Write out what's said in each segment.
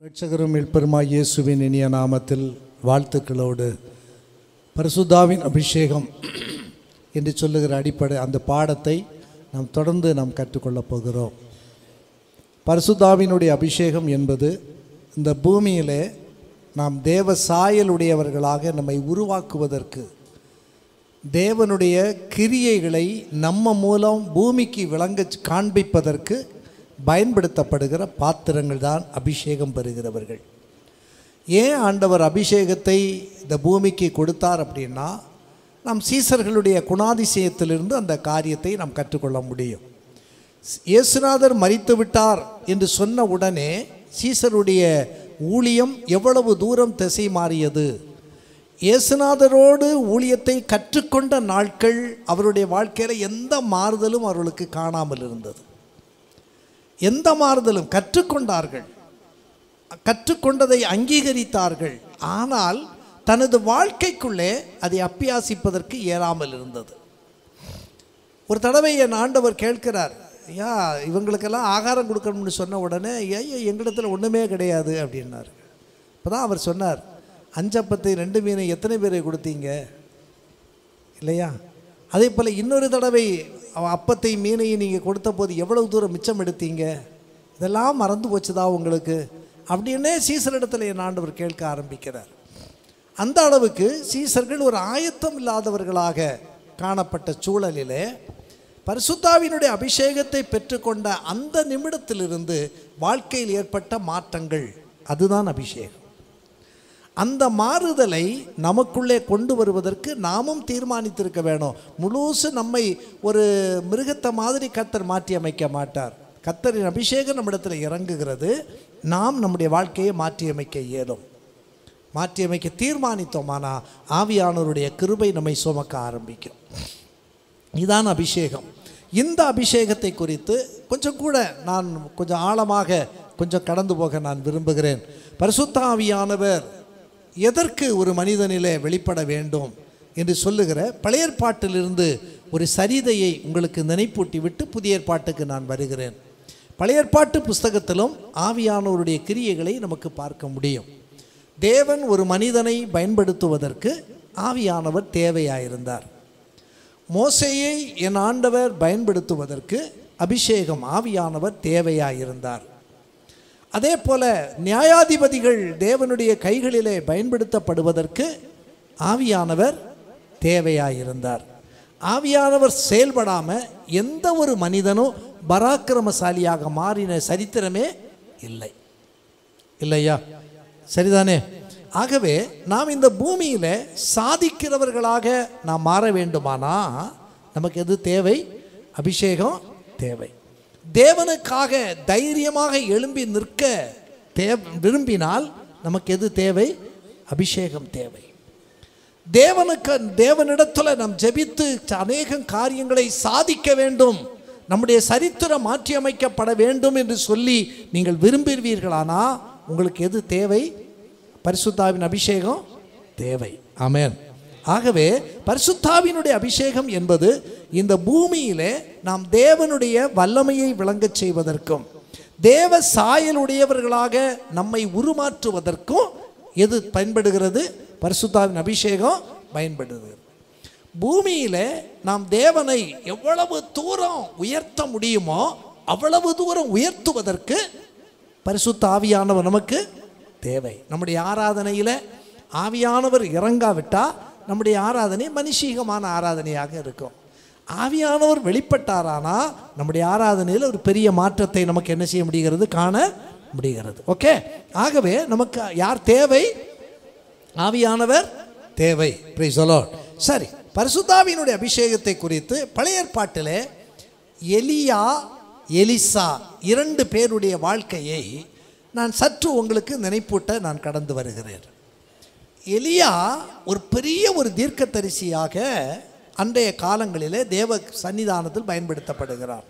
ரட்சகரும் மீட்பெருமாய் இயேசுவின் இனிய நாமத்தில் வாழ்த்துக்களோடு பரிசுத்தாவின் அபிஷேகம் என்று சொல்லுகிற அடிப்படை அந்த பாடத்தை நாம் தொடர்ந்து நாம் கற்றுக்கொள்ளப் போகிறோம் பரிசுத்தாவினுடைய அபிஷேகம் என்பது இந்த பூமியிலே நாம் தேவ சாயலுடையவர்களாக நம்மை உருவாக்குவதற்கு தேவனுடைய கிரியைகளை நம்ம மூலம் பூமிக்கு விளங்க காண்பிப்பதற்கு பயன்படுத்தப்படுகிற பாத்திரங்கள் தான் அபிஷேகம் பெறுகிறவர்கள் ஏன் ஆண்டவர் அபிஷேகத்தை இந்த பூமிக்கு கொடுத்தார் அப்படின்னா நாம் சீசர்களுடைய குணாதிசயத்திலிருந்து அந்த காரியத்தை நாம் கற்றுக்கொள்ள முடியும் இயேசுநாதர் மறித்து விட்டார் என்று சொன்ன உடனே சீசருடைய ஊழியம் எவ்வளவு தூரம் திசை மாறியது இயேசுநாதரோடு ஊழியத்தை கற்றுக்கொண்ட நாட்கள் அவருடைய வாழ்க்கையில் எந்த மாறுதலும் அவர்களுக்கு காணாமல் இருந்தது எந்த மாறுதலும் கற்றுக்கொண்டார்கள் கற்றுக்கொண்டதை அங்கீகரித்தார்கள் ஆனால் தனது வாழ்க்கைக்குள்ளே அதை அப்பியாசிப்பதற்கு இயலாமல் இருந்தது ஒரு தடவை என் ஆண்டவர் கேட்கிறார் ஐயா இவங்களுக்கெல்லாம் ஆகாரம் கொடுக்கணும்னு சொன்ன உடனே ஐயா எங்களிடத்துல ஒன்றுமே கிடையாது அப்படின்னார் இப்போ தான் அவர் சொன்னார் அஞ்சப்பத்தை ரெண்டு மீனை எத்தனை பேரை கொடுத்தீங்க இல்லையா அதே போல் இன்னொரு தடவை அப்பத்தை மீனையும் நீங்கள் கொடுத்த போது எவ்வளவு தூரம் மிச்சம் எடுத்தீங்க இதெல்லாம் மறந்து போச்சுதா உங்களுக்கு அப்படின்னே சீசரிடத்தில் என் ஆண்டவர் கேட்க ஆரம்பிக்கிறார் அந்த அளவுக்கு சீசர்கள் ஒரு ஆயத்தம் இல்லாதவர்களாக காணப்பட்ட சூழலிலே பரிசுத்தாவினுடைய அபிஷேகத்தை பெற்றுக்கொண்ட அந்த நிமிடத்திலிருந்து வாழ்க்கையில் ஏற்பட்ட மாற்றங்கள் அதுதான் அபிஷேகம் அந்த மாறுதலை நமக்குள்ளே கொண்டு வருவதற்கு நாமும் தீர்மானித்திருக்க வேணும் முழுசு நம்மை ஒரு மிருகத்தை மாதிரி கத்தர் மாற்றி அமைக்க மாட்டார் கத்தரின் அபிஷேகம் நம்மிடத்தில் இறங்குகிறது நாம் நம்முடைய வாழ்க்கையை மாற்றி அமைக்க இயலும் மாற்றி அமைக்க தீர்மானித்தோமானா ஆவியானவருடைய கிருபை நம்மை சுமக்க ஆரம்பிக்கும் இதான் அபிஷேகம் இந்த அபிஷேகத்தை குறித்து கொஞ்சம் கூட நான் கொஞ்சம் ஆழமாக கொஞ்சம் கடந்து போக நான் விரும்புகிறேன் பரிசுத்த ஆவியானவர் எதற்கு ஒரு மனிதனிலே வெளிப்பட வேண்டும் என்று சொல்லுகிற பழைய ஏற்பாட்டிலிருந்து ஒரு சரிதையை உங்களுக்கு நினைப்பூட்டி விட்டு புதிய ஏற்பாட்டுக்கு நான் வருகிறேன் பழைய ஏற்பாட்டு புஸ்தகத்திலும் ஆவியானவருடைய கிரியைகளை நமக்கு பார்க்க முடியும் தேவன் ஒரு மனிதனை பயன்படுத்துவதற்கு ஆவியானவர் தேவையாயிருந்தார் மோசையை என் ஆண்டவர் பயன்படுத்துவதற்கு அபிஷேகம் ஆவியானவர் தேவையாயிருந்தார் அதே போல நியாயாதிபதிகள் தேவனுடைய கைகளிலே பயன்படுத்தப்படுவதற்கு ஆவியானவர் தேவையாயிருந்தார் ஆவியானவர் செயல்படாமல் எந்த ஒரு மனிதனும் பராக்கிரமசாலியாக மாறின சரித்திரமே இல்லை இல்லையா சரிதானே ஆகவே நாம் இந்த பூமியில் சாதிக்கிறவர்களாக நாம் மாற வேண்டுமானா நமக்கு எது தேவை அபிஷேகம் தேவை தேவனுக்காக தைரியமாக எழும்பி நிற்க தே விரும்பினால் நமக்கு எது தேவை அபிஷேகம் தேவை தேவனுக்கு தேவனிடத்தில் நாம் ஜெபித்து அநேக காரியங்களை சாதிக்க வேண்டும் நம்முடைய சரித்திரம் மாற்றி அமைக்கப்பட வேண்டும் என்று சொல்லி நீங்கள் விரும்புவீர்களானா உங்களுக்கு எது தேவை பரிசுத்தாவின் அபிஷேகம் தேவை ஆமேன் ஆகவே பரிசுத்தாவினுடைய அபிஷேகம் என்பது இந்த பூமியிலே நாம் தேவனுடைய வல்லமையை விளங்கச் செய்வதற்கும் தேவ சாயலுடையவர்களாக நம்மை உருமாற்றுவதற்கும் எது பயன்படுகிறது பரிசுத்தாவின் அபிஷேகம் பயன்படுகிறது பூமியில் நாம் தேவனை எவ்வளவு தூரம் உயர்த்த முடியுமோ அவ்வளவு தூரம் உயர்த்துவதற்கு பரிசுத்த ஆவியானவர் நமக்கு தேவை நம்முடைய ஆராதனையில் ஆவியானவர் இறங்காவிட்டால் நம்முடைய ஆராதனை மனுஷீகமான ஆராதனையாக இருக்கும் ஆவியானவர் வெளிப்பட்டாரானா நம்முடைய ஆராதனையில் ஒரு பெரிய மாற்றத்தை நமக்கு என்ன செய்ய முடிகிறது காண முடிகிறது ஓகே ஆகவே நமக்கு யார் தேவை ஆவியானவர் தேவை சொல்ல சரி பரிசுத்தாவினுடைய அபிஷேகத்தை குறித்து பழைய ஏற்பாட்டில் எலியா எலிசா இரண்டு பேருடைய வாழ்க்கையை நான் சற்று உங்களுக்கு நினைப்பூட்ட நான் கடந்து வருகிறேன் எலியா ஒரு பெரிய ஒரு தீர்க்கதரிசியாக அன்றைய காலங்களிலே தேவ சன்னிதானத்தில் பயன்படுத்தப்படுகிறார்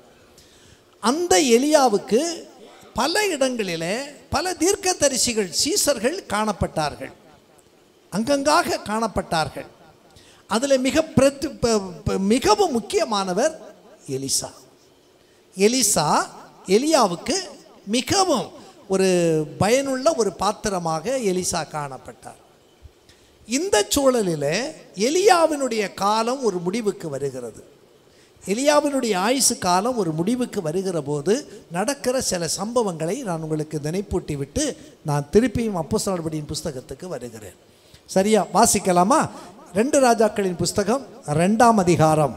அந்த எலியாவுக்கு பல இடங்களிலே பல தீர்க்கதரிசிகள் சீசர்கள் காணப்பட்டார்கள் அங்கங்காக காணப்பட்டார்கள் அதில் மிக பிரத்து மிகவும் முக்கியமானவர் எலிசா எலிசா எலியாவுக்கு மிகவும் ஒரு பயனுள்ள ஒரு பாத்திரமாக எலிசா காணப்பட்டார் இந்த சூழலில் எலியாவினுடைய காலம் ஒரு முடிவுக்கு வருகிறது எலியாவினுடைய ஆயுசு காலம் ஒரு முடிவுக்கு வருகிற போது நடக்கிற சில சம்பவங்களை நான் உங்களுக்கு நினைப்பூட்டி விட்டு நான் திருப்பியும் அப்போஸ்தலர்படியின் புஸ்தகத்துக்கு வருகிறேன் சரியா வாசிக்கலாமா ரெண்டு ராஜாக்களின் புஸ்தகம் ரெண்டாம் அதிகாரம்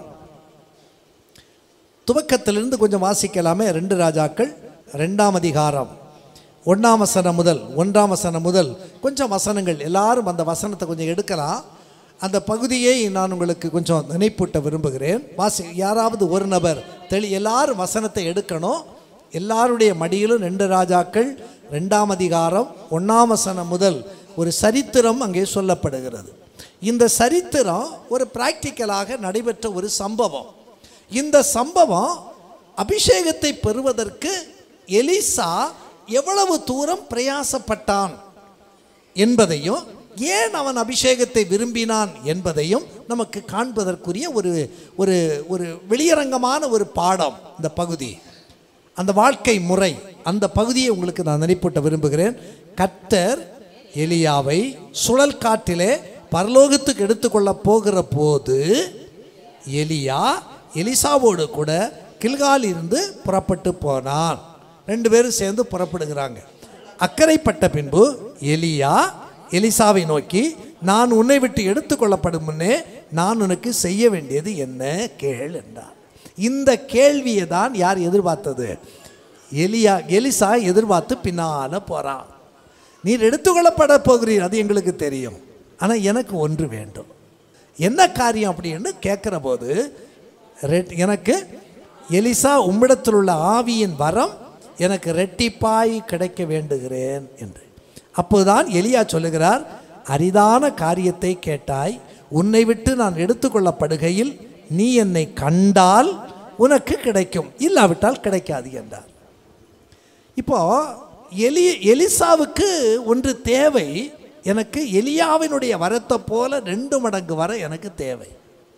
துவக்கத்திலிருந்து கொஞ்சம் வாசிக்கலாமே ரெண்டு ராஜாக்கள் ரெண்டாம் அதிகாரம் ஒன்றாம் வசனம் முதல் ஒன்றாம் வசனம் முதல் கொஞ்சம் வசனங்கள் எல்லாரும் அந்த வசனத்தை கொஞ்சம் எடுக்கலாம் அந்த பகுதியை நான் உங்களுக்கு கொஞ்சம் நினைப்பூட்ட விரும்புகிறேன் வாசி யாராவது ஒரு நபர் தெளி எல்லாரும் வசனத்தை எடுக்கணும் எல்லாருடைய மடியிலும் ரெண்டு ராஜாக்கள் ரெண்டாம் அதிகாரம் ஒன்றாம் வசனம் முதல் ஒரு சரித்திரம் அங்கே சொல்லப்படுகிறது இந்த சரித்திரம் ஒரு பிராக்டிக்கலாக நடைபெற்ற ஒரு சம்பவம் இந்த சம்பவம் அபிஷேகத்தை பெறுவதற்கு எலிசா எவ்வளவு தூரம் பிரயாசப்பட்டான் என்பதையும் ஏன் அவன் அபிஷேகத்தை விரும்பினான் என்பதையும் நமக்கு காண்பதற்குரிய ஒரு ஒரு ஒரு வெளியரங்கமான ஒரு பாடம் இந்த பகுதி அந்த வாழ்க்கை முறை அந்த பகுதியை உங்களுக்கு நான் நினைப்பூட்ட விரும்புகிறேன் கர்த்தர் எலியாவை சுழல் காட்டிலே பரலோகத்துக்கு எடுத்துக்கொள்ள போகிற போது எலியா எலிசாவோடு கூட கில்கால் இருந்து புறப்பட்டு போனான் ரெண்டு பேரும் சேர்ந்து புறப்படுகிறாங்க அக்கறைப்பட்ட பின்பு எலியா எலிசாவை நோக்கி நான் உன்னை விட்டு எடுத்துக்கொள்ளப்படும் முன்னே நான் உனக்கு செய்ய வேண்டியது என்ன கேள் என்றார் இந்த கேள்வியை தான் யார் எதிர்பார்த்தது எலியா எலிசா எதிர்பார்த்து பின்னால போறான் நீர் எடுத்துக்கொள்ளப்பட போகிறீர் அது எங்களுக்கு தெரியும் ஆனால் எனக்கு ஒன்று வேண்டும் என்ன காரியம் அப்படின்னு கேட்குற போது ரெட் எனக்கு எலிசா உம்மிடத்தில் உள்ள ஆவியின் வரம் எனக்கு ரெட்டிப்பாய் கிடைக்க வேண்டுகிறேன் என்று அப்போதுதான் எலியா சொல்லுகிறார் அரிதான காரியத்தை கேட்டாய் உன்னை விட்டு நான் எடுத்துக்கொள்ளப்படுகையில் நீ என்னை கண்டால் உனக்கு கிடைக்கும் இல்லாவிட்டால் கிடைக்காது என்றார் இப்போ எலி எலிசாவுக்கு ஒன்று தேவை எனக்கு எலியாவினுடைய வரத்தை போல ரெண்டு மடங்கு வர எனக்கு தேவை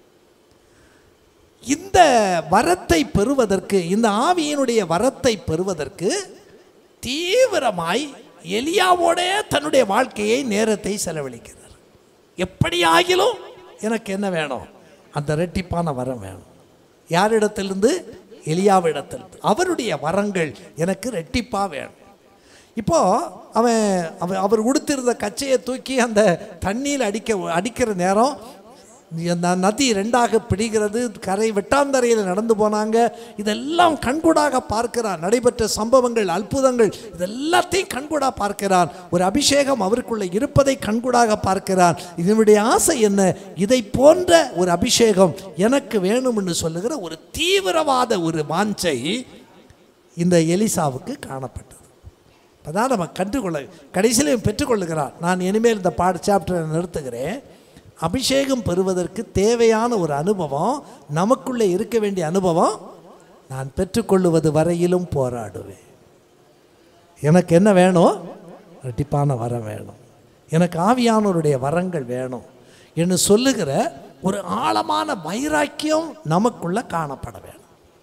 இந்த வரத்தை பெறுவதற்கு இந்த ஆவியினுடைய வரத்தை பெறுவதற்கு தீவிரமாய் எலியாவோடே தன்னுடைய வாழ்க்கையை நேரத்தை செலவழிக்கிறார் எப்படி ஆகிலும் எனக்கு என்ன வேணும் அந்த ரெட்டிப்பான வரம் வேணும் யாரிடத்திலிருந்து எலியாவிடத்திலிருந்து அவருடைய வரங்கள் எனக்கு ரெட்டிப்பா வேணும் இப்போ அவன் அவன் அவர் உடுத்திருந்த கச்சையை தூக்கி அந்த தண்ணியில் அடிக்க அடிக்கிற நேரம் அந்த நதி ரெண்டாக பிடிக்கிறது கரை வெட்டாந்தரையில் நடந்து போனாங்க இதெல்லாம் கண்கூடாக பார்க்கிறான் நடைபெற்ற சம்பவங்கள் அற்புதங்கள் இதெல்லாத்தையும் கண்கூடா பார்க்கிறான் ஒரு அபிஷேகம் அவருக்குள்ளே இருப்பதை கண்கூடாக பார்க்கிறான் இதனுடைய ஆசை என்ன இதை போன்ற ஒரு அபிஷேகம் எனக்கு வேணும் என்று சொல்லுகிற ஒரு தீவிரவாத ஒரு வாஞ்சை இந்த எலிசாவுக்கு காணப்பட்டது அதான் நம்ம கற்றுக்கொள்ள கடைசியிலையும் பெற்றுக்கொள்ளுகிறான் நான் இனிமேல் இந்த பாட சாப்டரை நிறுத்துகிறேன் அபிஷேகம் பெறுவதற்கு தேவையான ஒரு அனுபவம் நமக்குள்ளே இருக்க வேண்டிய அனுபவம் நான் பெற்றுக்கொள்ளுவது வரையிலும் போராடுவேன் எனக்கு என்ன வேணும் ரெட்டிப்பான வரம் வேணும் எனக்கு ஆவியானவருடைய வரங்கள் வேணும் என்று சொல்லுகிற ஒரு ஆழமான வைராக்கியம் நமக்குள்ள காணப்பட வேணும்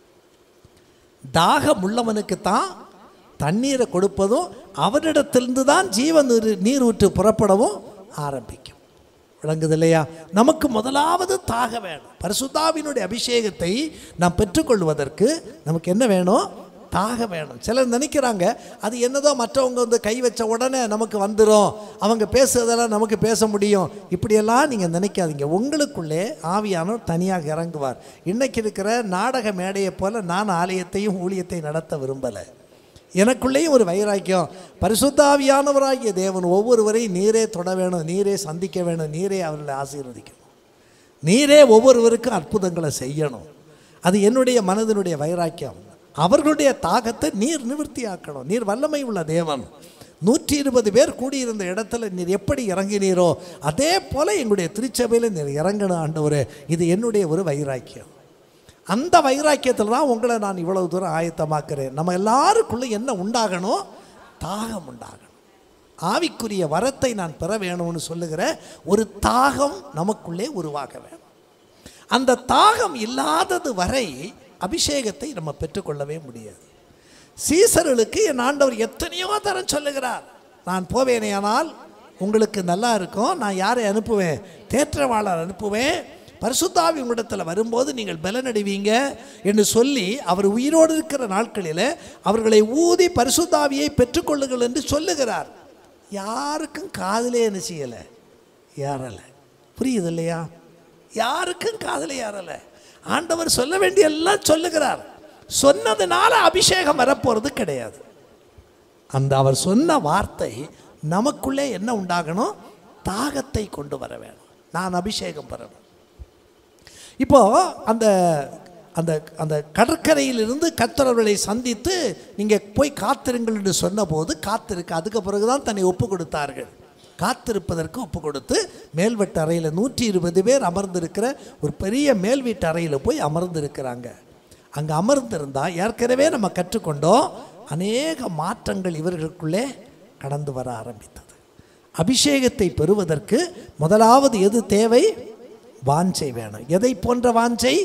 தாகம் உள்ளவனுக்கு தான் தண்ணீரை கொடுப்பதும் அவனிடத்திலிருந்து தான் ஜீவ நீர் நீர் ஊற்று புறப்படவும் ஆரம்பிக்கும் விளங்குது இல்லையா நமக்கு முதலாவது தாக வேணும் பரிசுத்தாவினுடைய அபிஷேகத்தை நாம் பெற்றுக்கொள்வதற்கு நமக்கு என்ன வேணும் தாக வேணும் சிலர் நினைக்கிறாங்க அது என்னதோ மற்றவங்க வந்து கை வச்ச உடனே நமக்கு வந்துடும் அவங்க பேசுறதெல்லாம் நமக்கு பேச முடியும் இப்படியெல்லாம் நீங்கள் நினைக்காதீங்க உங்களுக்குள்ளே ஆவியானவர் தனியாக இறங்குவார் இன்னைக்கு இருக்கிற நாடக மேடையை போல நான் ஆலயத்தையும் ஊழியத்தை நடத்த விரும்பலை எனக்குள்ளேயும் ஒரு வைராக்கியம் பரிசுத்தாவியானவராகிய தேவன் ஒவ்வொருவரையும் நீரே தொட வேணும் நீரே சந்திக்க வேணும் நீரே அவர்களை ஆசீர்வதிக்கணும் நீரே ஒவ்வொருவருக்கும் அற்புதங்களை செய்யணும் அது என்னுடைய மனதினுடைய வைராக்கியம் அவர்களுடைய தாகத்தை நீர் நிவர்த்தியாக்கணும் நீர் வல்லமை உள்ள தேவன் நூற்றி இருபது பேர் கூடியிருந்த இடத்துல நீர் எப்படி இறங்கினீரோ அதே போல எங்களுடைய திருச்சபையில் நீர் இறங்கணும் ஆண்டவரே இது என்னுடைய ஒரு வைராக்கியம் அந்த வைராக்கியத்தில் தான் உங்களை நான் இவ்வளவு தூரம் ஆயத்தமாக்குறேன் நம்ம எல்லாருக்குள்ளே என்ன உண்டாகணும் தாகம் உண்டாகணும் ஆவிக்குரிய வரத்தை நான் பெற வேணும்னு சொல்லுகிற ஒரு தாகம் நமக்குள்ளே உருவாக வேணும் அந்த தாகம் இல்லாதது வரை அபிஷேகத்தை நம்ம பெற்றுக்கொள்ளவே முடியாது சீசர்களுக்கு என் ஆண்டவர் எத்தனையோ தரம் சொல்லுகிறார் நான் போவேனேயானால் உங்களுக்கு நல்லா இருக்கும் நான் யாரை அனுப்புவேன் தேற்றவாளர் அனுப்புவேன் பரிசுத்தாவி உங்களிடத்தில் வரும்போது நீங்கள் பலனடைவீங்க என்று சொல்லி அவர் உயிரோடு இருக்கிற நாட்களில் அவர்களை ஊதி பரிசுத்தாவியை பெற்றுக்கொள்ளுங்கள் என்று சொல்லுகிறார் யாருக்கும் காதிலே என்ன செய்யலை ஏறலை புரியுது இல்லையா யாருக்கும் காதில் ஏறலை ஆண்டவர் சொல்ல வேண்டிய எல்லாம் சொல்லுகிறார் சொன்னதுனால அபிஷேகம் வரப்போகிறது கிடையாது அந்த அவர் சொன்ன வார்த்தை நமக்குள்ளே என்ன உண்டாகணும் தாகத்தை கொண்டு வர வேணும் நான் அபிஷேகம் பெறணும் இப்போ அந்த அந்த அந்த கடற்கரையிலிருந்து கத்தரவர்களை சந்தித்து நீங்கள் போய் காத்திருங்கள் என்று சொன்னபோது காத்திருக்க அதுக்கு பிறகுதான் தன்னை ஒப்பு கொடுத்தார்கள் காத்திருப்பதற்கு ஒப்பு கொடுத்து மேல்வெட்டு அறையில் நூற்றி இருபது பேர் அமர்ந்திருக்கிற ஒரு பெரிய மேல் வீட்டு அறையில் போய் அமர்ந்திருக்கிறாங்க அங்கே அமர்ந்திருந்தால் ஏற்கனவே நம்ம கற்றுக்கொண்டோம் அநேக மாற்றங்கள் இவர்களுக்குள்ளே கடந்து வர ஆரம்பித்தது அபிஷேகத்தை பெறுவதற்கு முதலாவது எது தேவை வாஞ்சை வேணும் எதை போன்ற வாஞ்சை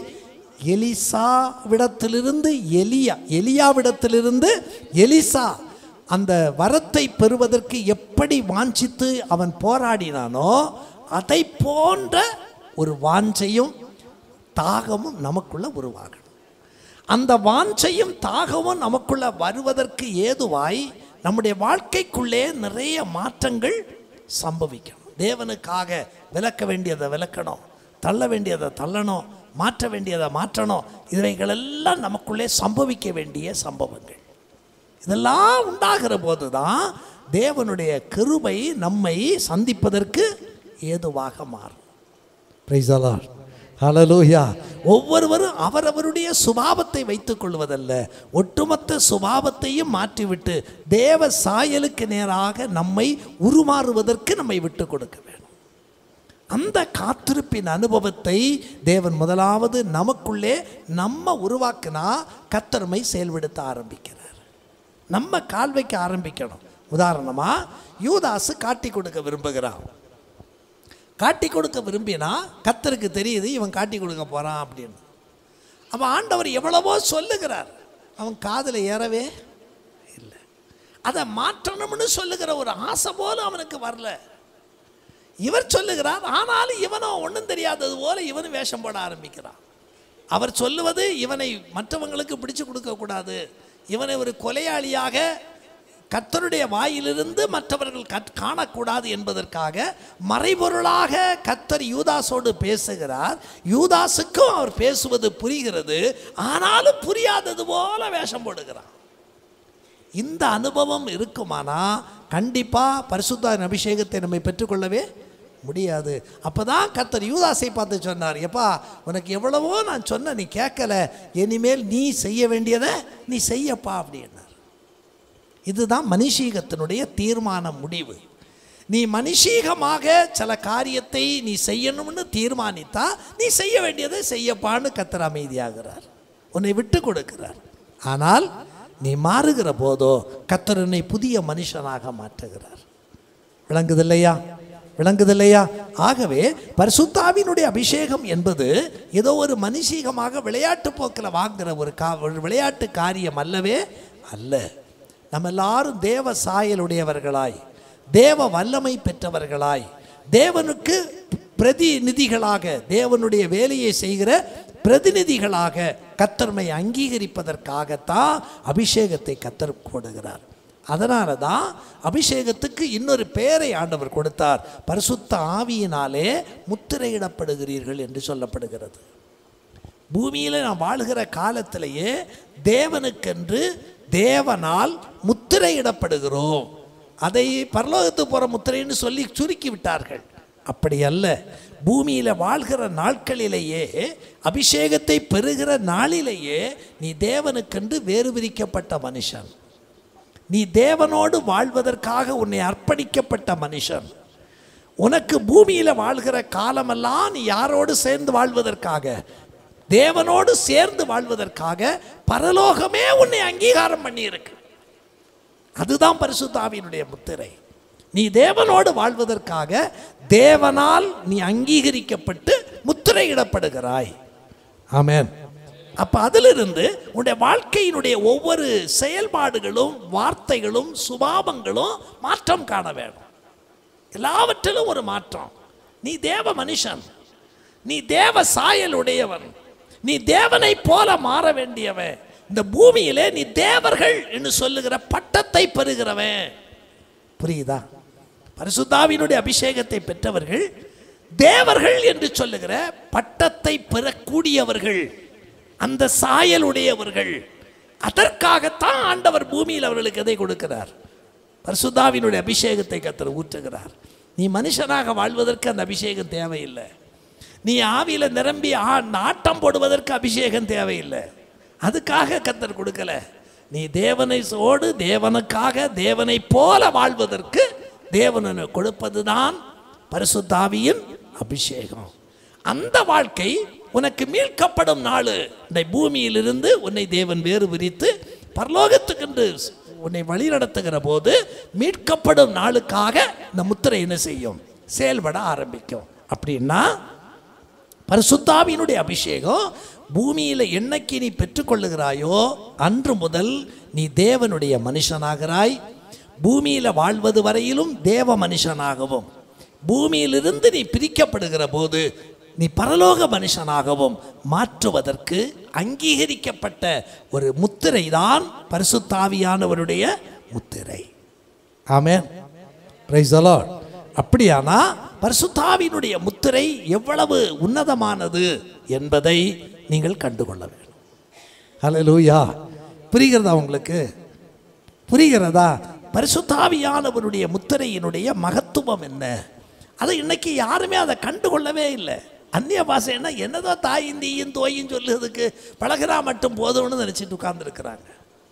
எலிசாவிடத்திலிருந்து எலியா எலியாவிடத்திலிருந்து எலிசா அந்த வரத்தை பெறுவதற்கு எப்படி வாஞ்சித்து அவன் போராடினானோ அதை போன்ற ஒரு வாஞ்சையும் தாகமும் நமக்குள்ள உருவாகணும் அந்த வாஞ்சையும் தாகமும் நமக்குள்ள வருவதற்கு ஏதுவாய் நம்முடைய வாழ்க்கைக்குள்ளே நிறைய மாற்றங்கள் சம்பவிக்கணும் தேவனுக்காக விளக்க வேண்டியதை விளக்கணும் தள்ள வேண்டியதை தள்ளணும் மாற்ற வேண்டியதை மாற்றணும் இவைகளெல்லாம் நமக்குள்ளே சம்பவிக்க வேண்டிய சம்பவங்கள் இதெல்லாம் உண்டாகிற போது தான் தேவனுடைய கிருபை நம்மை சந்திப்பதற்கு ஏதுவாக மாறும் பிரைஸ் ஹalleluya ஒவ்வொருவரும் அவரவருடைய சுபாவத்தை வைத்துக் கொள்வதல்ல ஒட்டுமொத்த சுபாவத்தையும் மாற்றிவிட்டு தேவ சாயலுக்கு நேராக நம்மை உருமாறுவதற்கு நம்மை விட்டு கொடுக்க வேண்டும் அந்த காத்திருப்பின் அனுபவத்தை தேவன் முதலாவது நமக்குள்ளே நம்ம உருவாக்கினா கத்தர்மை செயல்படுத்த ஆரம்பிக்கிறார் நம்ம கால் வைக்க ஆரம்பிக்கணும் உதாரணமா யூதாசு காட்டி கொடுக்க விரும்புகிறான் காட்டி கொடுக்க விரும்பினா கத்தருக்கு தெரியுது இவன் காட்டி கொடுக்க போறான் அப்படின்னு அவன் ஆண்டவர் எவ்வளவோ சொல்லுகிறார் அவன் காதில் ஏறவே இல்லை அதை மாற்றணும்னு சொல்லுகிற ஒரு ஆசை போல அவனுக்கு வரல இவர் சொல்லுகிறார் ஆனாலும் இவனும் ஒன்றும் தெரியாதது போல இவனும் வேஷம் போட ஆரம்பிக்கிறான் அவர் சொல்லுவது இவனை மற்றவங்களுக்கு பிடிச்சு கொடுக்கக்கூடாது இவனை ஒரு கொலையாளியாக கத்தருடைய வாயிலிருந்து மற்றவர்கள் கற் காணக்கூடாது என்பதற்காக மறைபொருளாக கத்தர் யூதாஸோடு பேசுகிறார் யூதாஸுக்கும் அவர் பேசுவது புரிகிறது ஆனாலும் புரியாதது போல வேஷம் போடுகிறான் இந்த அனுபவம் இருக்குமானா கண்டிப்பாக பரிசுத்தாவின் அபிஷேகத்தை நம்ம பெற்றுக்கொள்ளவே முடியாது அப்போ தான் கத்தர் யூதாசை பார்த்து சொன்னார் எப்பா உனக்கு எவ்வளவோ நான் சொன்ன நீ கேட்கல இனிமேல் நீ செய்ய வேண்டியதை நீ செய்யப்பா அப்படின்னார் இதுதான் மனுஷீகத்தினுடைய தீர்மான முடிவு நீ மனுஷீகமாக சில காரியத்தை நீ செய்யணும்னு தீர்மானித்தா நீ செய்ய வேண்டியதை செய்யப்பான்னு கத்தர் அமைதியாகிறார் உன்னை விட்டு கொடுக்கிறார் ஆனால் நீ மாறுகிற போதோ கத்தர் உன்னை புதிய மனுஷனாக மாற்றுகிறார் விளங்குதில்லையா விளங்குதில்லையா ஆகவே பரிசுத்தாவினுடைய அபிஷேகம் என்பது ஏதோ ஒரு மனுஷீகமாக விளையாட்டு போக்கில் வாங்குகிற ஒரு கா ஒரு விளையாட்டு காரியம் அல்லவே அல்ல நம்ம எல்லாரும் தேவ சாயலுடையவர்களாய் தேவ வல்லமை பெற்றவர்களாய் தேவனுக்கு பிரதிநிதிகளாக தேவனுடைய வேலையை செய்கிற பிரதிநிதிகளாக கத்தர்மை அங்கீகரிப்பதற்காகத்தான் அபிஷேகத்தை கத்தர் கொடுக்கிறார் அதனால தான் அபிஷேகத்துக்கு இன்னொரு பெயரை ஆண்டவர் கொடுத்தார் பரிசுத்த ஆவியினாலே முத்திரையிடப்படுகிறீர்கள் என்று சொல்லப்படுகிறது பூமியில் நாம் வாழ்கிற காலத்திலேயே தேவனுக்கென்று தேவனால் முத்திரையிடப்படுகிறோம் அதை பரலோகத்துக்கு போகிற முத்திரைன்னு சொல்லி சுருக்கி விட்டார்கள் அப்படி அல்ல பூமியில் வாழ்கிற நாட்களிலேயே அபிஷேகத்தை பெறுகிற நாளிலேயே நீ தேவனுக்கென்று வேறு விரிக்கப்பட்ட மனுஷன் நீ தேவனோடு வாழ்வதற்காக உன்னை அர்ப்பணிக்கப்பட்ட மனுஷன் உனக்கு பூமியில் வாழ்கிற காலமெல்லாம் நீ யாரோடு சேர்ந்து வாழ்வதற்காக தேவனோடு சேர்ந்து வாழ்வதற்காக பரலோகமே உன்னை அங்கீகாரம் பண்ணியிருக்கு அதுதான் பரிசுத்தாவியினுடைய முத்திரை நீ தேவனோடு வாழ்வதற்காக தேவனால் நீ அங்கீகரிக்கப்பட்டு முத்திரையிடப்படுகிறாய் ஆமென் அப்ப அதிலிருந்து உன்னுடைய வாழ்க்கையினுடைய ஒவ்வொரு செயல்பாடுகளும் வார்த்தைகளும் சுபாவங்களும் மாற்றம் காண வேணும் எல்லாவற்றிலும் ஒரு மாற்றம் நீ தேவ மனுஷன் நீ தேவ சாயல் உடையவன் நீ தேவனை போல மாற வேண்டியவன் இந்த பூமியிலே நீ தேவர்கள் என்று சொல்லுகிற பட்டத்தை பெறுகிறவன் புரியுதா பரிசுத்தாவினுடைய அபிஷேகத்தை பெற்றவர்கள் தேவர்கள் என்று சொல்லுகிற பட்டத்தை பெறக்கூடியவர்கள் அந்த சாயலுடையவர்கள் அதற்காகத்தான் ஆண்டவர் பூமியில் அவர்களுக்கு எதை கொடுக்கிறார் பரிசுத்தாவினுடைய அபிஷேகத்தை கத்தர் ஊற்றுகிறார் நீ மனுஷனாக வாழ்வதற்கு அந்த அபிஷேகம் தேவையில்லை நீ ஆவியில் நிரம்பி ஆ நாட்டம் போடுவதற்கு அபிஷேகம் தேவையில்லை அதுக்காக கத்தர் கொடுக்கல நீ தேவனை சோடு தேவனுக்காக தேவனை போல வாழ்வதற்கு தேவனு கொடுப்பதுதான் பரிசுத்தாவியின் அபிஷேகம் அந்த வாழ்க்கை உனக்கு மீட்கப்படும் நாள் இந்த பூமியிலிருந்து உன்னை தேவன் வேறு விரித்து பரலோகத்துக்கென்று உன்னை வழிநடத்துகிற போது மீட்கப்படும் நாளுக்காக இந்த முத்திரை என்ன செய்யும் செயல்பட ஆரம்பிக்கும் அப்படின்னா பரிசுத்தாவினுடைய அபிஷேகம் பூமியில் என்னைக்கு நீ பெற்றுக்கொள்ளுகிறாயோ அன்று முதல் நீ தேவனுடைய மனுஷனாகிறாய் பூமியில் வாழ்வது வரையிலும் தேவ மனுஷனாகவும் பூமியிலிருந்து நீ பிரிக்கப்படுகிற போது நீ பரலோக மனுஷனாகவும் மாற்றுவதற்கு அங்கீகரிக்கப்பட்ட ஒரு முத்திரை தான் பரிசுத்தாவியானவருடைய முத்திரை ஆமென் பிரைஸ் லார்ட் அப்படியானா பரிசுத்தாவினுடைய முத்திரை எவ்வளவு உன்னதமானது என்பதை நீங்கள் கண்டுகொள்ள வேண்டும் ஹalleluya புரிகிறதா உங்களுக்கு புரிகிறதா பரிசுத்தாவியானவருடைய முத்திரையினுடைய மகத்துவம் என்ன அதை இன்னைக்கு யாருமே அதை கண்டுகொள்ளவே இல்லை அந்நிய பாஷைன்னா என்னதோ தாயும் தீயும் தோயும் சொல்லுறதுக்கு பழகிறா மட்டும் போதும்னு நினச்சிட்டு உட்கார்ந்துருக்கிறாங்க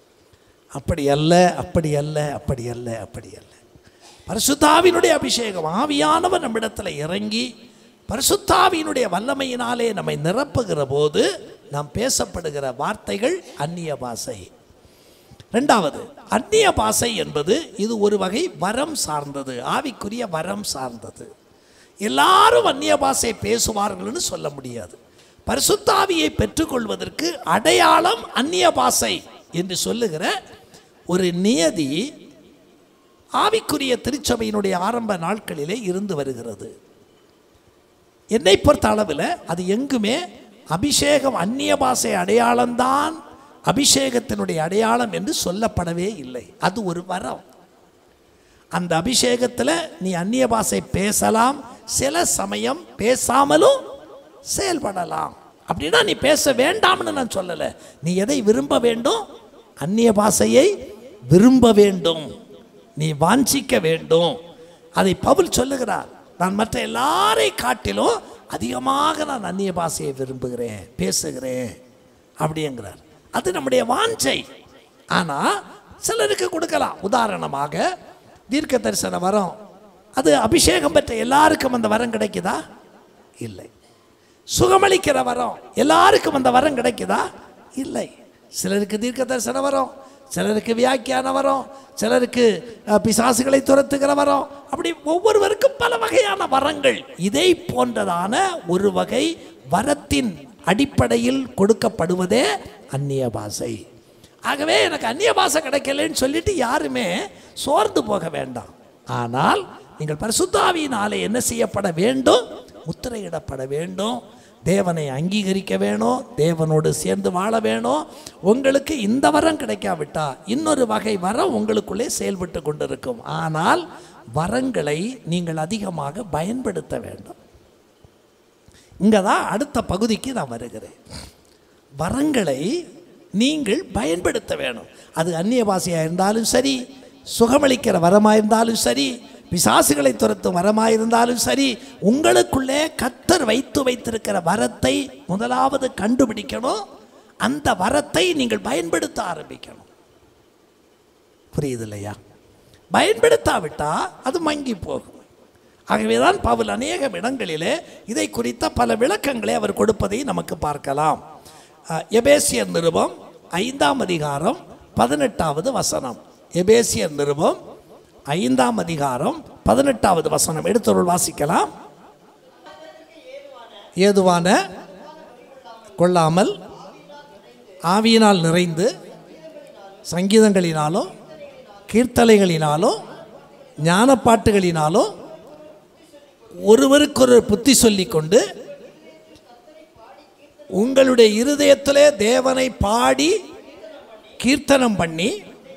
அப்படி அல்ல அப்படி அல்ல அப்படி அல்ல அப்படி அல்ல பரிசுத்தாவினுடைய அபிஷேகம் ஆவியானவர் நம்மிடத்தில் இறங்கி பரிசுத்தாவியினுடைய வல்லமையினாலே நம்மை நிரப்புகிற போது நாம் பேசப்படுகிற வார்த்தைகள் அந்நிய பாஷை ரெண்டாவது அந்நிய பாஷை என்பது இது ஒரு வகை வரம் சார்ந்தது ஆவிக்குரிய வரம் சார்ந்தது எல்லாரும் அந்நிய பாஷை பேசுவார்கள்னு சொல்ல முடியாது பரிசுத்தாவியை பெற்றுக்கொள்வதற்கு அடையாளம் அந்நிய பாஷை என்று சொல்லுகிற ஒரு நியதி ஆவிக்குரிய திருச்சபையினுடைய ஆரம்ப நாட்களிலே இருந்து வருகிறது என்னை பொறுத்த அளவில் அது எங்குமே அபிஷேகம் அந்நிய பாஷை அடையாளம்தான் அபிஷேகத்தினுடைய அடையாளம் என்று சொல்லப்படவே இல்லை அது ஒரு வரம் அந்த அபிஷேகத்தில் நீ அந்நிய பாஷை பேசலாம் சில சமயம் பேசாமலும் செயல்படலாம் அப்படின்னா நீ பேச வேண்டாம்னு நான் சொல்லலை நீ எதை விரும்ப வேண்டும் அந்நிய பாஷையை விரும்ப வேண்டும் நீ வாஞ்சிக்க வேண்டும் அதை பவுல் சொல்லுகிறார் நான் மற்ற எல்லாரை காட்டிலும் அதிகமாக நான் அந்நிய பாஷையை விரும்புகிறேன் பேசுகிறேன் அப்படிங்கிறார் அது நம்முடைய வாஞ்சை ஆனால் சிலருக்கு கொடுக்கலாம் உதாரணமாக தீர்க்க தரிசன வரம் அது அபிஷேகம் பெற்ற எல்லாருக்கும் அந்த வரம் கிடைக்குதா இல்லை சுகமளிக்கிற வரம் எல்லாருக்கும் அந்த வரம் கிடைக்குதா இல்லை சிலருக்கு தீர்க்க தரிசன வரம் சிலருக்கு வியாக்கியான வரம் சிலருக்கு அஹ், பிசாசுகளை துரத்துகிற வரம் அப்படி ஒவ்வொருவருக்கும் பல வகையான வரங்கள் இதை போன்றதான ஒரு வகை வரத்தின் அடிப்படையில் கொடுக்கப்படுவதே அந்நிய பாஷை ஆகவே எனக்கு அந்நிய பாஷை கிடைக்கலன்னு சொல்லிட்டு யாருமே சோர்ந்து போக வேண்டாம் ஆனால் நீங்கள் பரிசுத்தாவியினாலே என்ன செய்யப்பட வேண்டும் முத்திரையிடப்பட வேண்டும் தேவனை அங்கீகரிக்க வேணும் தேவனோடு சேர்ந்து வாழ வேணும் உங்களுக்கு இந்த வரம் கிடைக்காவிட்டா இன்னொரு வகை வரம் உங்களுக்குள்ளே செயல்பட்டு கொண்டிருக்கும் ஆனால் வரங்களை நீங்கள் அதிகமாக பயன்படுத்த வேண்டும் இங்கே தான் அடுத்த பகுதிக்கு நான் வருகிறேன் வரங்களை நீங்கள் பயன்படுத்த வேணும் அது அந்நிய பாஷையாக இருந்தாலும் சரி சுகமளிக்கிற வரமாக இருந்தாலும் சரி பிசாசுகளை துரத்தும் வரமாக இருந்தாலும் சரி உங்களுக்குள்ளே கத்தர் வைத்து வைத்திருக்கிற வரத்தை முதலாவது கண்டுபிடிக்கணும் அந்த வரத்தை நீங்கள் பயன்படுத்த ஆரம்பிக்கணும் புரியுது இல்லையா பயன்படுத்தாவிட்டா அது மங்கி போகும் ஆகவேதான் பவுல் அநேக இடங்களிலே இதை குறித்த பல விளக்கங்களை அவர் கொடுப்பதை நமக்கு பார்க்கலாம் அஹ், எபேசியர் நிருபம் ஐந்தாம் அதிகாரம் பதினெட்டாவது வசனம் எபேசியர் நிருபம் ஐந்தாம் அதிகாரம் பதினெட்டாவது வசனம் எடுத்தொருள் வாசிக்கலாம் ஏதுவான கொள்ளாமல் ஆவியினால் நிறைந்து சங்கீதங்களினாலும் கீர்த்தனைகளினாலும் ஞானப்பாட்டுகளினாலும் ஒருவருக்கொரு புத்தி சொல்லிக்கொண்டு உங்களுடைய இருதயத்திலே தேவனை பாடி கீர்த்தனம் பண்ணி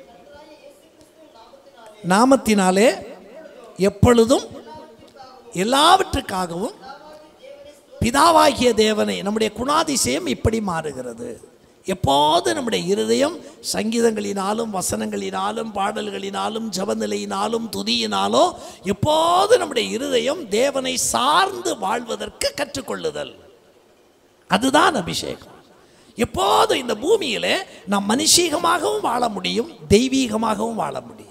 நாமத்தினாலே எப்பொழுதும் எல்லாவற்றுக்காகவும் பிதாவாகிய தேவனை நம்முடைய குணாதிசயம் இப்படி மாறுகிறது எப்போது நம்முடைய இருதயம் சங்கீதங்களினாலும் வசனங்களினாலும் பாடல்களினாலும் ஜபநிலையினாலும் துதியினாலும் எப்போது நம்முடைய இருதயம் தேவனை சார்ந்து வாழ்வதற்கு கற்றுக்கொள்ளுதல் அதுதான் அபிஷேகம் எப்போதும் இந்த பூமியிலே நாம் மனுஷீகமாகவும் வாழ முடியும் தெய்வீகமாகவும் வாழ முடியும்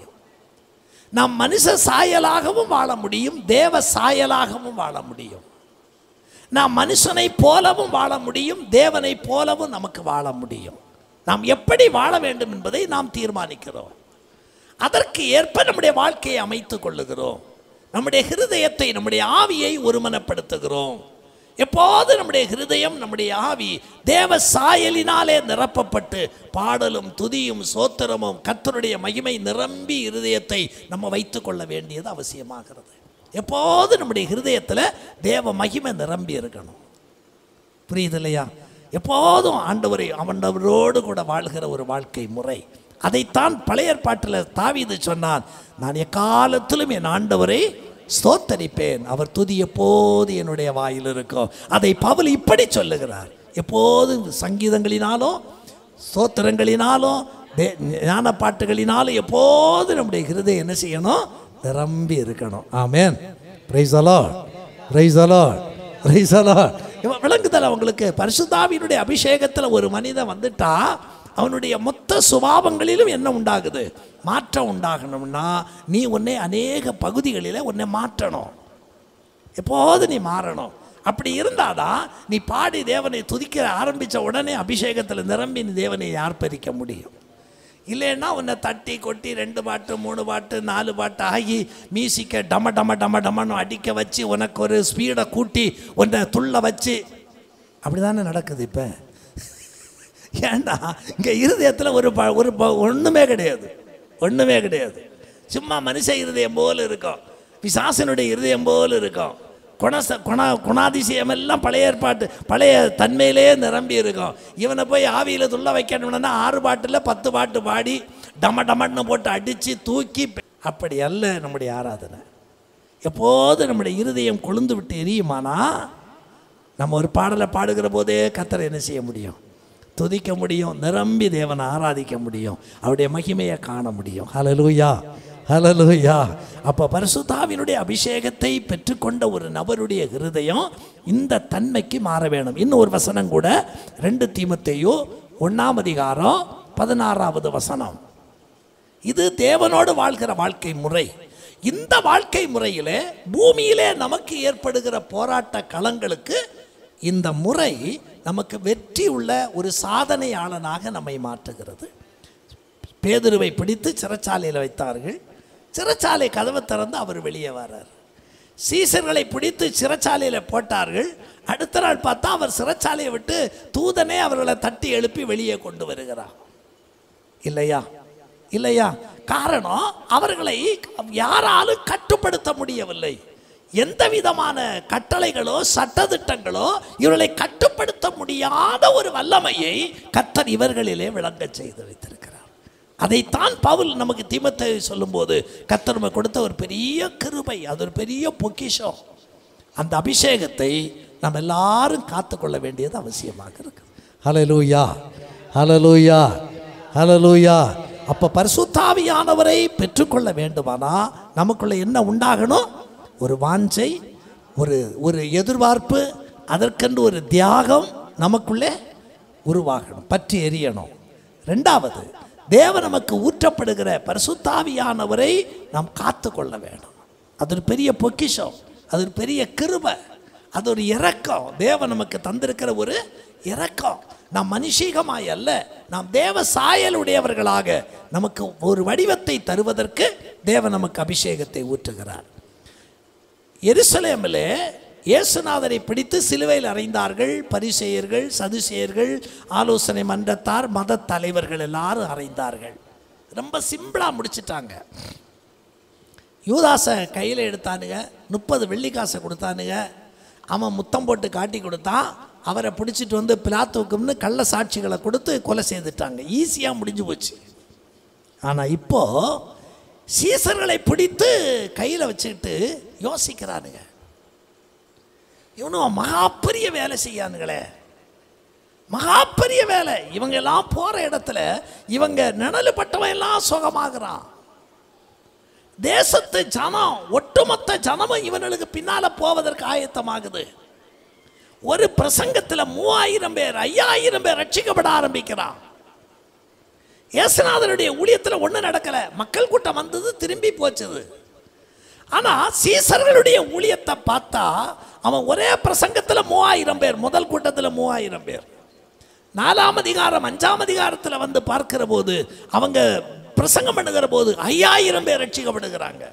நாம் மனுஷ சாயலாகவும் வாழ முடியும் தேவ சாயலாகவும் வாழ முடியும் நாம் மனுஷனை போலவும் வாழ முடியும் தேவனை போலவும் நமக்கு வாழ முடியும் நாம் எப்படி வாழ வேண்டும் என்பதை நாம் தீர்மானிக்கிறோம் அதற்கு ஏற்ப நம்முடைய வாழ்க்கையை அமைத்துக் கொள்ளுகிறோம் நம்முடைய ஹிருதயத்தை நம்முடைய ஆவியை ஒருமனப்படுத்துகிறோம் எப்போது நம்முடைய ஹிருதயம் நம்முடைய ஆவி தேவ சாயலினாலே நிரப்பப்பட்டு பாடலும் துதியும் சோத்திரமும் கர்த்தருடைய மகிமை நிரம்பி இருதயத்தை நம்ம வைத்துக்கொள்ள வேண்டியது அவசியமாகிறது எப்போது நம்முடைய ஹிருதயத்தில் தேவ மகிமை நிரம்பி இருக்கணும் புரியுது இல்லையா எப்போதும் ஆண்டவரை அவனவரோடு கூட வாழ்கிற ஒரு வாழ்க்கை முறை அதைத்தான் பழைய ஏற்பாட்டில் தாவீது சொன்னான் நான் எக்காலத்திலும் என் ஆண்டவரை ஸ்தோத்தரிப்பேன் அவர் துதி எப்போது என்னுடைய வாயில் இருக்கும் அதை பவுல் இப்படி சொல்லுகிறார் எப்போதும் சங்கீதங்களினாலும் ஸ்தோத்திரங்களினாலும் தே- ஞான பாட்டுகளினாலும் எப்போது நம்முடைய ஹிருதயம் என்ன செய்யணும் நிரம்பி இருக்கணும் amen praise the Lord praise the Lord praise the Lord விளங்குதல் அவங்களுக்கு பரிசுத்தாவினுடைய அபிஷேகத்தில் ஒரு மனிதன் வந்துட்டா அவனுடைய மொத்த சுபாவங்களிலும் என்ன உண்டாகுது மாற்றம் உண்டாகணும்னா நீ உன்னை அநேக பகுதிகளில் உன்னை மாற்றணும் எப்போது நீ மாறணும் அப்படி இருந்தாதான் நீ பாடி தேவனை துதிக்க ஆரம்பித்த உடனே அபிஷேகத்தில் நிரம்பி நீ தேவனை யார் பறிக்க முடியும் இல்லைன்னா உன்னை தட்டி கொட்டி ரெண்டு பாட்டு மூணு பாட்டு நாலு பாட்டு ஆகி மியூசிக்கை டம டம டம டமன்னு அடிக்க வச்சு உனக்கு ஒரு ஸ்பீடை கூட்டி உன்னை துள்ள வச்சு அப்படிதானே நடக்குது இப்போ ஏன்டா இங்கே இருதயத்தில் ஒரு ப ஒரு ப ஒன்றுமே கிடையாது ஒன்றுமே கிடையாது சும்மா மனுஷ இருதயம் போல் இருக்கும் பிசாசனுடைய இருதயம் போல் இருக்கும் குணச குண குணாதிசயம் எல்லாம் பழைய ஏற்பாட்டு பழைய தன்மையிலே நிரம்பி இருக்கும் இவனை போய் ஆவியில் துள்ள வைக்கணும்னா ஆறு பாட்டில் பத்து பாட்டு பாடி டம டமன்னு போட்டு அடித்து தூக்கி அப்படி அல்ல நம்முடைய ஆராதனை எப்போது நம்முடைய இருதயம் கொழுந்து விட்டு எரியுமானா நம்ம ஒரு பாடலை பாடுகிற போதே கத்தரை என்ன செய்ய முடியும் துதிக்க முடியும் நிரம்பி தேவனை ஆராதிக்க முடியும் அவருடைய மகிமையை காண முடியும் ஹலலூயா ஹலலூயா அப்போ பரிசுத்தாவினுடைய அபிஷேகத்தை பெற்றுக்கொண்ட ஒரு நபருடைய இருதயம் இந்த தன்மைக்கு மாற வேணும் இன்னும் ஒரு வசனம் கூட ரெண்டு தீமத்தையோ ஒன்றாம் அதிகாரம் பதினாறாவது வசனம் இது தேவனோடு வாழ்கிற வாழ்க்கை முறை இந்த வாழ்க்கை முறையிலே பூமியிலே நமக்கு ஏற்படுகிற போராட்ட களங்களுக்கு இந்த முறை நமக்கு வெற்றி உள்ள ஒரு சாதனையாளனாக நம்மை மாற்றுகிறது பேதுருவை பிடித்து சிறைச்சாலையில் வைத்தார்கள் சிறைச்சாலை கதவை திறந்து அவர் வெளியே வர்றார் சீசர்களை பிடித்து சிறைச்சாலையில் போட்டார்கள் அடுத்த நாள் பார்த்தா அவர் சிறைச்சாலையை விட்டு தூதனே அவர்களை தட்டி எழுப்பி வெளியே கொண்டு வருகிறார் இல்லையா இல்லையா காரணம் அவர்களை யாராலும் கட்டுப்படுத்த முடியவில்லை எந்த விதமான கட்டளைகளோ சட்டதிட்டங்களோ இவர்களை கட்டுப்படுத்த முடியாத ஒரு வல்லமையை கத்தர் இவர்களிலே விளங்கச் செய்து வைத்திருக்கிறார் அதைத்தான் பவுல் நமக்கு தீமத்தை சொல்லும்போது கத்தர் நமக்கு கொடுத்த ஒரு பெரிய கிருபை அது ஒரு பெரிய பொக்கிஷம் அந்த அபிஷேகத்தை நம்ம எல்லாரும் காத்துக்கொள்ள வேண்டியது அவசியமாக இருக்கு ஹலலூயா ஹலலூயா ஹலலூயா அப்போ பரிசுத்தாவியானவரை பெற்றுக்கொள்ள வேண்டுமானா நமக்குள்ள என்ன உண்டாகணும் ஒரு வாஞ்சை ஒரு ஒரு எதிர்பார்ப்பு அதற்கென்று ஒரு தியாகம் நமக்குள்ளே உருவாகணும் பற்றி எரியணும் ரெண்டாவது தேவ நமக்கு ஊற்றப்படுகிற பரிசுத்தாவியானவரை நாம் காத்து கொள்ள வேணும் அது ஒரு பெரிய பொக்கிஷம் அது ஒரு பெரிய கிருபை அது ஒரு இரக்கம் தேவன் நமக்கு தந்திருக்கிற ஒரு இரக்கம் நாம் மனுஷீகமாய் அல்ல நாம் தேவ சாயல் உடையவர்களாக நமக்கு ஒரு வடிவத்தை தருவதற்கு தேவன் நமக்கு அபிஷேகத்தை ஊற்றுகிறார் எருசலேமில் இயேசுநாதரை பிடித்து சிலுவையில் அறைந்தார்கள் பரிசெயர்கள் சதுசேயர்கள் ஆலோசனை மன்றத்தார் மத தலைவர்கள் எல்லாரும் அறைந்தார்கள் ரொம்ப சிம்பிளாக முடிச்சிட்டாங்க யூதாசை கையில் எடுத்தானுங்க முப்பது வெள்ளிக்காசை கொடுத்தானுங்க அவன் முத்தம் போட்டு காட்டி கொடுத்தான் அவரை பிடிச்சிட்டு வந்து பிலாத்துக்கும்னு கள்ள சாட்சிகளை கொடுத்து கொலை செய்துட்டாங்க ஈஸியாக முடிஞ்சு போச்சு ஆனால் இப்போ சீசர்களை பிடித்து கையில் வச்சுக்கிட்டு யோசிக்கிறானுங்க இவனும் மகா பெரிய வேலை செய்யானுங்களே மகா பெரிய வேலை இவங்க எல்லாம் போற இடத்துல இவங்க நிழலு பட்டவன் எல்லாம் சுகமாகறான் தேசத்து ஜனம் ஒட்டுமொத்த ஜனமும் இவனுக்கு பின்னால போவதற்கு ஆயத்தமாகுது ஒரு பிரசங்கத்தில் மூவாயிரம் பேர் ஐயாயிரம் பேர் ரட்சிக்கப்பட ஆரம்பிக்கிறான் இயேசுநாதனுடைய ஊழியத்தில் ஒன்றும் நடக்கல மக்கள் கூட்டம் வந்தது திரும்பி போச்சுது ஆனா சீசர்களுடைய ஊழியத்தை பார்த்தா அவன் ஒரே பிரசங்கத்தில் மூவாயிரம் பேர் முதல் கூட்டத்தில் மூவாயிரம் பேர் நாலாம் அதிகாரம் அஞ்சாம் அதிகாரத்தில் வந்து பார்க்கிற போது அவங்க பிரசங்கம் பண்ணுகிற போது ஐயாயிரம் பேர் ரட்சிக்கப்படுகிறாங்க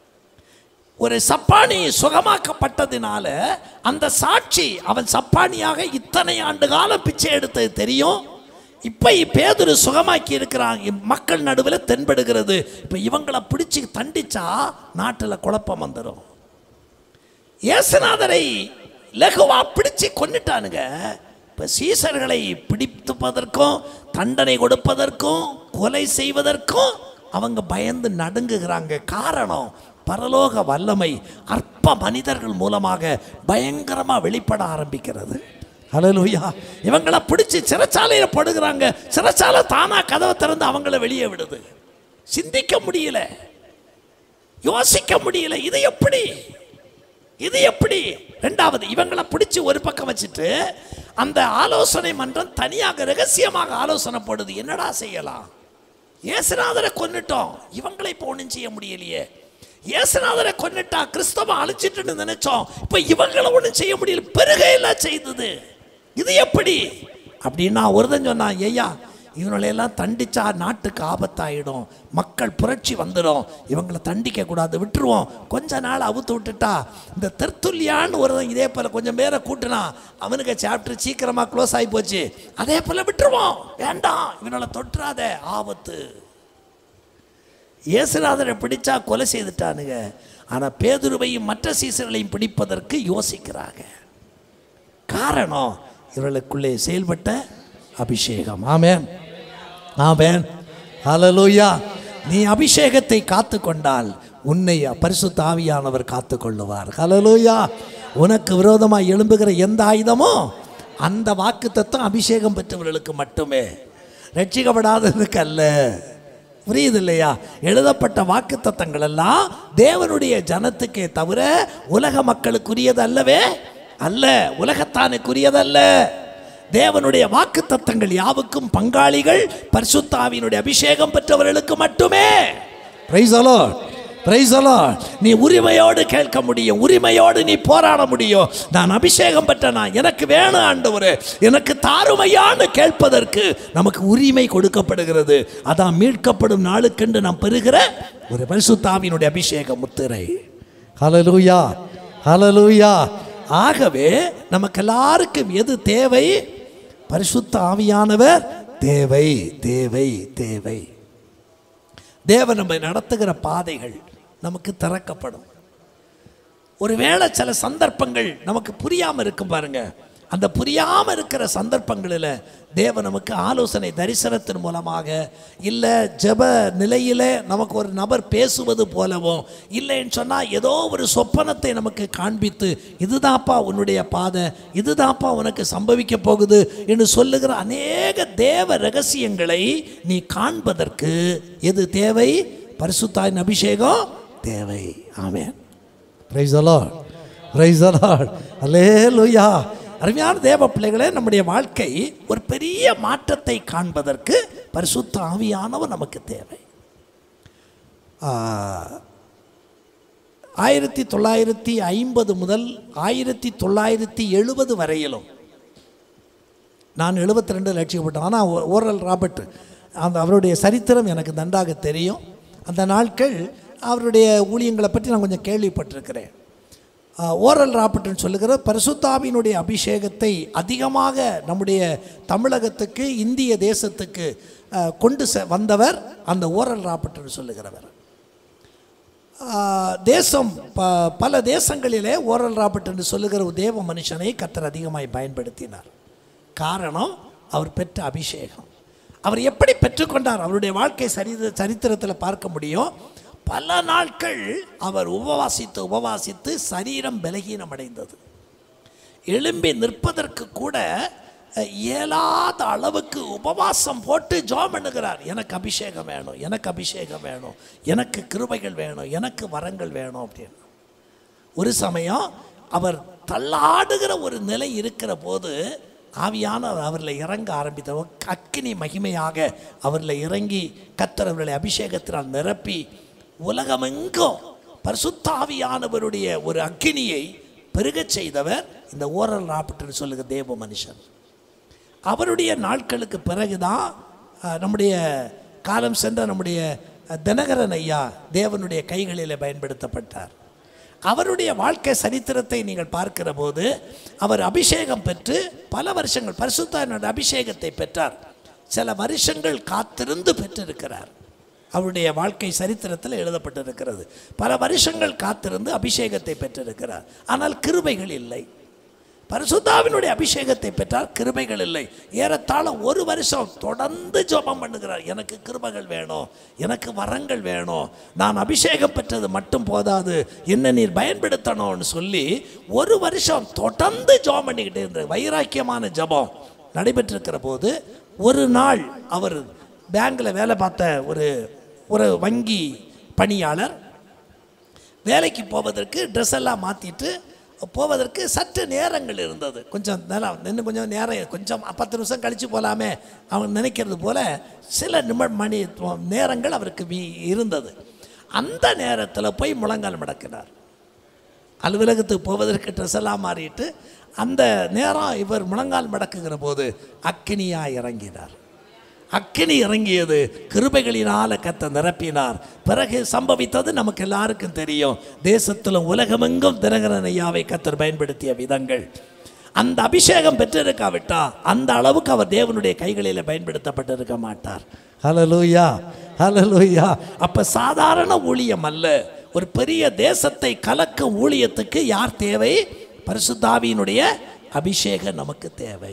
ஒரு சப்பானி சுகமாக்கப்பட்டதினால அந்த சாட்சி அவன் சப்பானியாக இத்தனை ஆண்டு காலம் பிச்சை எடுத்தது தெரியும் இப்போ பேதுரு சுகமாக்கி இருக்கிறான் இம் மக்கள் நடுவில் தென்படுகிறது இப்போ இவங்களை பிடிச்சி தண்டிச்சா நாட்டில் குழப்பம் வந்துடும் இயேசுநாதரை லகுவா பிடிச்சு கொன்னுட்டானுங்க இப்போ சீசர்களை பிடித்துப்பதற்கும் தண்டனை கொடுப்பதற்கும் கொலை செய்வதற்கும் அவங்க பயந்து நடுங்குகிறாங்க காரணம் பரலோக வல்லமை அற்ப மனிதர்கள் மூலமாக பயங்கரமாக வெளிப்பட ஆரம்பிக்கிறது ஹalleluya இவங்களை பிடிச்சி சிறைச்சாலையில் படுகிறாங்க சிறைச்சாலை தானா கதவை திறந்து அவங்கள வெளியே விடுது சிந்திக்க முடியல யோசிக்க முடியல இது எப்படி இது எப்படி ரெண்டாவது இவங்களை பிடிச்சி ஒரு பக்கம் வச்சுட்டு அந்த ஆலோசனை மன்றம் தனியாக ரகசியமாக ஆலோசனை போடுது என்னடா செய்யலாம் இயேசுநாதரை கொன்னுட்டோம் இவங்களை இப்போ ஒன்றும் செய்ய முடியலையே இயேசுநாதரை கொன்னுட்டா கிறிஸ்தவ அழிச்சிட்டு நினைச்சோம் இப்போ இவங்களை ஒன்றும் செய்ய முடியல பெருகையெல்லாம் செய்தது இது எப்படி அப்படின்னா ஒருதன் சொன்னான் ஐயா இவங்களெல்லாம் தண்டிச்சா நாட்டுக்கு ஆபத்தாயிடும் மக்கள் புரட்சி வந்துடும் இவங்களை தண்டிக்க கூடாது விட்டுருவோம் கொஞ்ச நாள் அவுத்து விட்டுட்டா இந்த தெர்த்துல்யான்னு ஒரு இதே போல் கொஞ்சம் பேரை கூட்டினா அவனுக்கு சாப்டர் சீக்கிரமாக க்ளோஸ் ஆகி போச்சு அதே போல் விட்டுருவோம் வேண்டாம் இவனை தொட்டுறாத ஆபத்து இயேசுநாதரை பிடிச்சா கொலை செய்துட்டானுங்க ஆனால் பேதுருவையும் மற்ற சீசர்களையும் பிடிப்பதற்கு யோசிக்கிறாங்க காரணம் இவர்களுக்குள்ளே செயல்பட்ட அபிஷேகம் ஆமென் ஆமென் ஹalleluya நீ அபிஷேகத்தை காத்து கொண்டால் உன்னை பரிசுத்த ஆவியானவர் காத்து கொள்ளுவார் ஹalleluya உனக்கு விரோதமாக எழும்புகிற எந்த ஆயுதமோ அந்த வாக்கு தத்துவம் அபிஷேகம் பெற்றவர்களுக்கு மட்டுமே ரட்சிக்கப்படாததுக்கு அல்ல புரியுது இல்லையா எழுதப்பட்ட வாக்கு தத்தங்கள் எல்லாம் தேவனுடைய ஜனத்துக்கே தவிர உலக மக்களுக்குரியது அல்லவே அல்ல உலகத்தானுக்குரியதல்ல தேவனுடைய வாக்கு தத்தங்கள் யாவுக்கும் பங்காளிகள் பரிசுத்தாவினுடைய அபிஷேகம் பெற்றவர்களுக்கு மட்டுமே பிரைஸ் அலாட் பிரைஸ் அலாட் நீ உரிமையோடு கேட்க முடியும் உரிமையோடு நீ போராட முடியும் நான் அபிஷேகம் பெற்ற நான் எனக்கு வேணும் ஆண்டவரே எனக்கு தாருமையான்னு கேட்பதற்கு நமக்கு உரிமை கொடுக்கப்படுகிறது அதான் மீட்கப்படும் நாளுக்கென்று நாம் பெறுகிற ஒரு பரிசுத்தாவினுடைய அபிஷேக முத்திரை ஹalleluya ஹalleluya ஆகவே நமக்கு எல்லாருக்கும் எது தேவை பரிசுத்த ஆவியானவர் தேவை தேவை தேவை தேவன் நம்மை நடத்துகிற பாதைகள் நமக்கு திறக்கப்படும் ஒருவேளை சில சந்தர்ப்பங்கள் நமக்கு புரியாமல் இருக்கும் பாருங்க அந்த புரியாமல் இருக்கிற சந்தர்ப்பங்களில் தேவன் நமக்கு ஆலோசனை தரிசனத்தின் மூலமாக இல்லை ஜெப நிலையிலே நமக்கு ஒரு நபர் பேசுவது போலவோ இல்லைன்னு சொன்னால் ஏதோ ஒரு சொப்பனத்தை நமக்கு காண்பித்து இதுதான்ப்பா உன்னுடைய பாதை இதுதான்ப்பா உனக்கு சம்பவிக்க போகுது என்று சொல்லுகிற அநேக தேவ ரகசியங்களை நீ காண்பதற்கு எது தேவை பரிசுத்தாயின் அபிஷேகம் தேவை amen praise the Lord praise the Lord hallelujah அருமையான தேவ பிள்ளைகளே நம்முடைய வாழ்க்கை ஒரு பெரிய மாற்றத்தை காண்பதற்கு பரிசுத்த ஆவியானவர் நமக்கு தேவை ஆ, ஆயிரத்தி தொள்ளாயிரத்தி ஐம்பது முதல் ஆயிரத்தி தொள்ளாயிரத்தி எழுபது வரையிலும் நான் எழுபத்தி ரெண்டு லட்சியப்பட்டேன் ஆனால் ஓரல் ராபர்ட் அந்த அவருடைய சரித்திரம் எனக்கு நன்றாக தெரியும் அந்த நாட்கள் அவருடைய ஊழியங்களை பற்றி நான் கொஞ்சம் கேள்விப்பட்டிருக்கிறேன் ஓரல் ராப்பர்ட்னு சொல்லுகிற பரிசுத்தாவினுடைய அபிஷேகத்தை அதிகமாக நம்முடைய தமிழகத்துக்கு இந்திய தேசத்துக்கு அஹ், கொண்டு செ வந்தவர் அந்த ஓரல் ராப்பர்ட்னு சொல்லுகிறவர் ஆஹ், தேசம் ப பல தேசங்களிலே ஓரல் ராபர்ட் என்று சொல்லுகிற ஒரு தேவ மனுஷனை கத்தர் அதிகமாய் பயன்படுத்தினார் காரணம் அவர் பெற்ற அபிஷேகம் அவர் எப்படி பெற்றுக்கொண்டார் அவருடைய வாழ்க்கை சரி சரித்திரத்தில் பார்க்க முடியும் பல நாட்கள் அவர் உபவாசித்து உபவாசித்து சரீரம் பலகீனம் அடைந்தது எழும்பி நிற்பதற்கு கூட அஹ், இயலாத அளவுக்கு உபவாசம் போட்டு ஜெபம் பண்ணுகிறார் எனக்கு அபிஷேகம் வேணும் எனக்கு அபிஷேகம் வேணும் எனக்கு கிருபைகள் வேணும் எனக்கு வரங்கள் வேணும் அப்படின்னு ஒரு சமயம் அவர் தள்ளாடுகிற ஒரு நிலை இருக்கிற போது ஆவியானவர் அவரில் இறங்க ஆரம்பித்தவர் அக்கினி மகிமையாக அவரில் இறங்கி கத்தர் அவர்களை அபிஷேகத்தினால் நிரப்பி உலகமெங்கும் பரிசுத்தாவியானவருடைய ஒரு அக்கினியை பெருகச் செய்தவர் இந்த ஓரல் ராப்பர்ட்னு சொல்லுகிற தேவ மனுஷன் அவருடைய நாட்களுக்கு பிறகுதான் அஹ், நம்முடைய காலம் சென்ற நம்முடைய அஹ், தினகரன் ஐயா தேவனுடைய கைகளில் பயன்படுத்தப்பட்டார் அவருடைய வாழ்க்கை சரித்திரத்தை நீங்கள் பார்க்கிற போது அவர் அபிஷேகம் பெற்று பல வருஷங்கள் பரிசுத்தாவினுடைய அபிஷேகத்தை பெற்றார் சில வருஷங்கள் காத்திருந்து பெற்றிருக்கிறார் அவருடைய வாழ்க்கை சரித்திரத்தில் எழுதப்பட்டிருக்கிறது பல வருஷங்கள் காத்திருந்து அபிஷேகத்தை பெற்றிருக்கிறார் ஆனால் கிருபைகள் இல்லை பரிசுத்தாவினுடைய அபிஷேகத்தை பெற்றார் கிருபைகள் இல்லை ஏறத்தாழ ஒரு வருஷம் தொடர்ந்து ஜெபம் பண்ணுகிறார் எனக்கு கிருபைகள் வேணும் எனக்கு வரங்கள் வேணும் நான் அபிஷேகம் பெற்றது மட்டும் போதாது என்ன நீர் பயன்படுத்தணும்னு சொல்லி ஒரு வருஷம் தொடர்ந்து ஜெபம் பண்ணிக்கிட்டே இருந்த வைராக்கியமான ஜெபம் நடைபெற்றிருக்கிற போது ஒரு நாள் அவர் பேங்க்ல வேலை பார்த்த ஒரு ஒரு வங்கி பணியாளர் வேலைக்கு போவதற்கு ட்ரெஸ் எல்லாம் மாற்றிட்டு போவதற்கு சற்று நேரங்கள் இருந்தது கொஞ்சம் நேரம் இன்னும் கொஞ்சம் நேரம் கொஞ்சம் பத்து நிமிஷம் கழித்து போகலாமே அவங்க நினைக்கிறது போல சில நிம மணி நேரங்கள் அவருக்கு வீ- இருந்தது அந்த நேரத்தில் போய் முழங்கால் மடக்கினார் அலுவலகத்துக்கு போவதற்கு ட்ரெஸ் எல்லாம் மாறிட்டு அந்த நேரம் இவர் முழங்கால் மடக்குகிற போது அக்கினியாக இறங்கினார் அக்கினி இறங்கியது கிருபைகளினால கத்த நிரப்பினார் பிறகு சம்பவித்தது நமக்கு எல்லாருக்கும் தெரியும் தேசத்திலும் உலகமெங்கும் தினகரன் ஐயாவை கத்தர் பயன்படுத்திய விதங்கள் அந்த அபிஷேகம் பெற்றிருக்காவிட்டா அந்த அளவுக்கு அவர் தேவனுடைய கைகளில் பயன்படுத்தப்பட்டிருக்க மாட்டார் ஹலலூயா ஹலலூயா அப்ப சாதாரண ஊழியம் அல்ல ஒரு பெரிய தேசத்தை கலக்கும் ஊழியத்துக்கு யார் தேவை பரிசுத்தாவியினுடைய அபிஷேகம் நமக்கு தேவை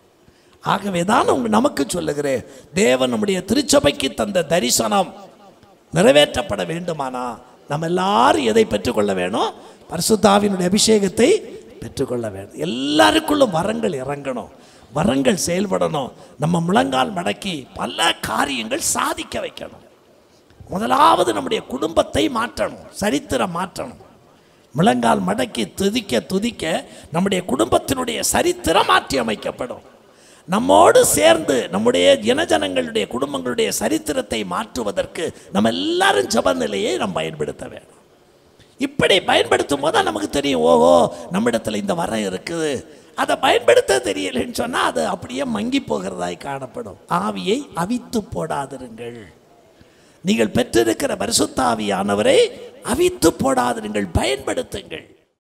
ஆகவே தான் உங்க நமக்கு சொல்லுகிறேன் தேவன் நம்முடைய திருச்சபைக்கு தந்த தரிசனம் நிறைவேற்றப்பட வேண்டுமானா நம்ம எல்லாரும் எதை பெற்றுக்கொள்ள வேணும் பரிசுத்தாவினுடைய அபிஷேகத்தை பெற்றுக்கொள்ள வேண்டும் எல்லாருக்குள்ளும் வரங்கள் இறங்கணும் வரங்கள் செயல்படணும் நம்ம முழங்கால் மடக்கி பல காரியங்கள் சாதிக்க வைக்கணும் முதலாவது நம்முடைய குடும்பத்தை மாற்றணும் சரித்திரம் மாற்றணும் முழங்கால் மடக்கி துதிக்க துதிக்க நம்முடைய குடும்பத்தினுடைய சரித்திரம் மாற்றி அமைக்கப்படும் நம்மோடு சேர்ந்து நம்முடைய இனஜனங்களுடைய குடும்பங்களுடைய சரித்திரத்தை மாற்றுவதற்கு நம்ம எல்லாரும் ஜப நிலையை நாம் பயன்படுத்த வேண்டும் இப்படி பயன்படுத்தும் போது தான் நமக்கு தெரியும் ஓஹோ நம்மிடத்தில் இந்த வரம் இருக்குது அதை பயன்படுத்த தெரியலைன்னு சொன்னால் அது அப்படியே மங்கி போகிறதாய் காணப்படும் ஆவியை அவித்து போடாதிருங்கள் நீங்கள் பெற்றிருக்கிற பரிசுத்தாவியானவரை அவித்து போடாதிருங்கள் பயன்படுத்துங்கள்